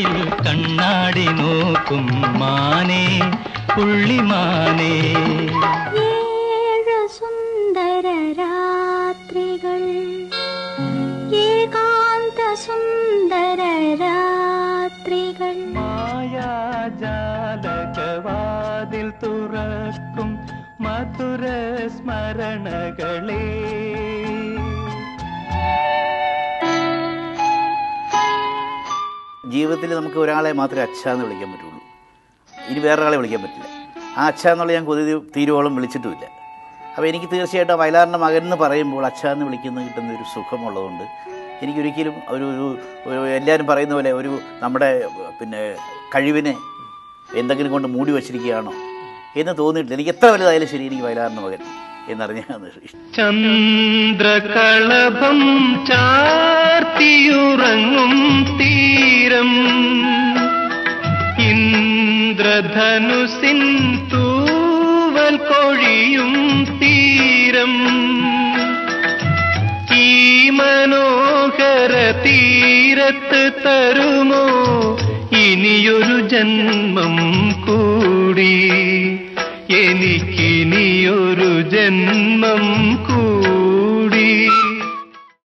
കണ്ണിൽ കണ്ണാടി നോക്കും മാനേ പുള്ളിമാനേ ഏഴ് സുന്ദര രാത്രികൾ ഏകാന്ത സുന്ദര രാത്രികൾ മായാജാലകവാതിൽ തുറക്കും മധുര സ്മരണകളേ ജീവിതത്തിൽ നമുക്ക് ഒരാളെ മാത്രമേ അച്ഛ എന്ന് വിളിക്കാൻ പറ്റുള്ളൂ ഇനി വേറൊരാളെ വിളിക്കാൻ പറ്റില്ല ആ അച്ഛ എന്നുള്ള ഞാൻ കൊതി തീരുവോളം വിളിച്ചിട്ടുമില്ല അപ്പോൾ എനിക്ക് തീർച്ചയായിട്ടും ആ വയലാറിൻ്റെ മകൻ എന്ന് പറയുമ്പോൾ അച്ഛ എന്ന് വിളിക്കുന്ന കിട്ടുന്ന ഒരു സുഖമുള്ളതുകൊണ്ട് എനിക്കൊരിക്കലും ഒരു ഒരു ഒരു എല്ലാവരും പറയുന്ന പോലെ ഒരു നമ്മുടെ പിന്നെ കഴിവിനെ എന്തെങ്കിലും കൊണ്ട് മൂടി വച്ചിരിക്കുകയാണോ എന്ന് തോന്നിയിട്ടില്ല എനിക്ക് എത്ര വലുതായാലും ശരി എനിക്ക് വയലാറിൻ്റെ മകൻ എന്നറിഞ്ഞാൽ ഇഷ്ടം ചന്ദ്രകളഭം ചാർത്തിയുറങ്ങും തീരം ഇന്ദ്രധനുസിൻ തൂവൽ കൊഴിയും തീരം ഈ മനോഹര തീരത്ത് തരുമോ ഇനിയൊരു ജന്മം കൂടി എനിക്കിനിയൊരു ജന്മം കൂടി